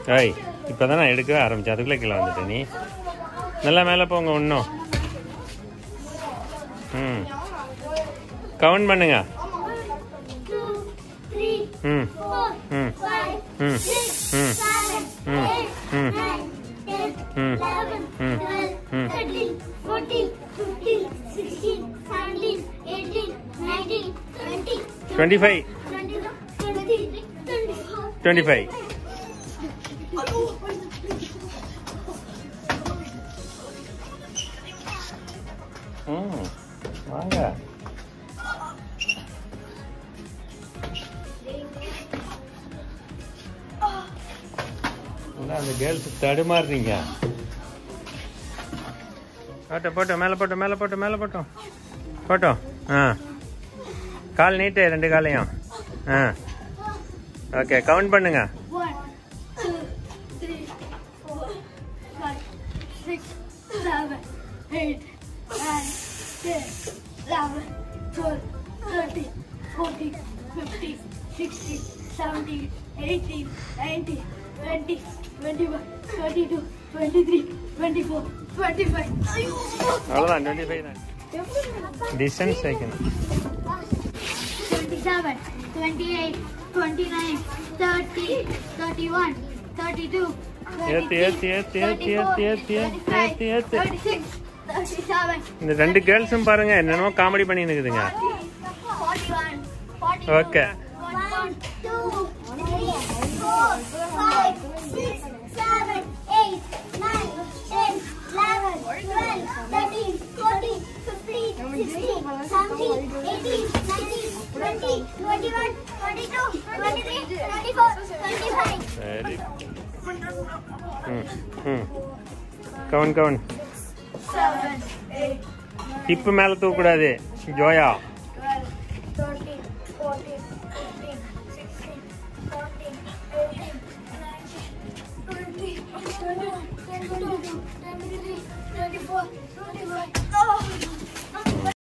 ஏய் இப்போ தான் நான் எடுக்கவே ஆரம்பிச்சேன் அதுக்குள்ளே கீழே வந்துட்டேன் நீ நல்லா மேலே போங்க இன்னும் ம் கவுண்ட் பண்ணுங்க two, three, ம் four, ம் five, ம் six, ம் seven, ம் eight, ம் nine, ten, ம் eleven, ம் twelve, ம் thirteen, fourteen, fifteen, sixteen, seventeen, eighteen, nineteen, twenty, twenty five twenty-one, twenty-three, twenty-four, twenty five ம் வாங்க என்ன அந்த கேர்ள்ஸ் தடுமாறுறீங்க போட்டோம் போட்டோம் மேலே போட்டோம் மேலே போட்டோம் மேலே போட்டோம் போட்டோம் ஆ கால் நீட்டு ரெண்டு காலையும் ஆ ஓகே கவுண்ட் பண்ணுங்க One, two, three, four, five, six, seven, eight, nine, ten, eleven, twelve, thirteen, fourteen, fifteen, sixteen, seventeen, eighteen, nineteen, twenty, twenty-one, twenty-two, twenty-three, twenty-four, twenty-five. அவ்வளோதான் டுவெண்ட்டி ஃபைவ் தான் டிஸ்டன்ஸ் வைக்கணும் 27, 28, 29, 30, 31, 32, ஏத்து, ஏத்து, ஏத்து, ஏத்து, ஏத்து, ஏத்து, ஏத்து, ஏத்து, ஏத்து. 36, 37, இந்த ரெண்டு கேர்ள்ஸும் பாருங்க என்னென்னமோ காமெடி பண்ணி இருக்குதுங்க 41, 42, ஓகே 1, 2, 3, 4, 5, 6, 7, 8, 9, 10, 11, 12, 13, 14, 15, 16, 17, 18, 19, 20, 21, 22, 23, 24, 25. சரி ம் ம் கவுன் கவுன் Seven, eight, ஹிப்பு மேலே தூக்கக்கூடாது ஜோயா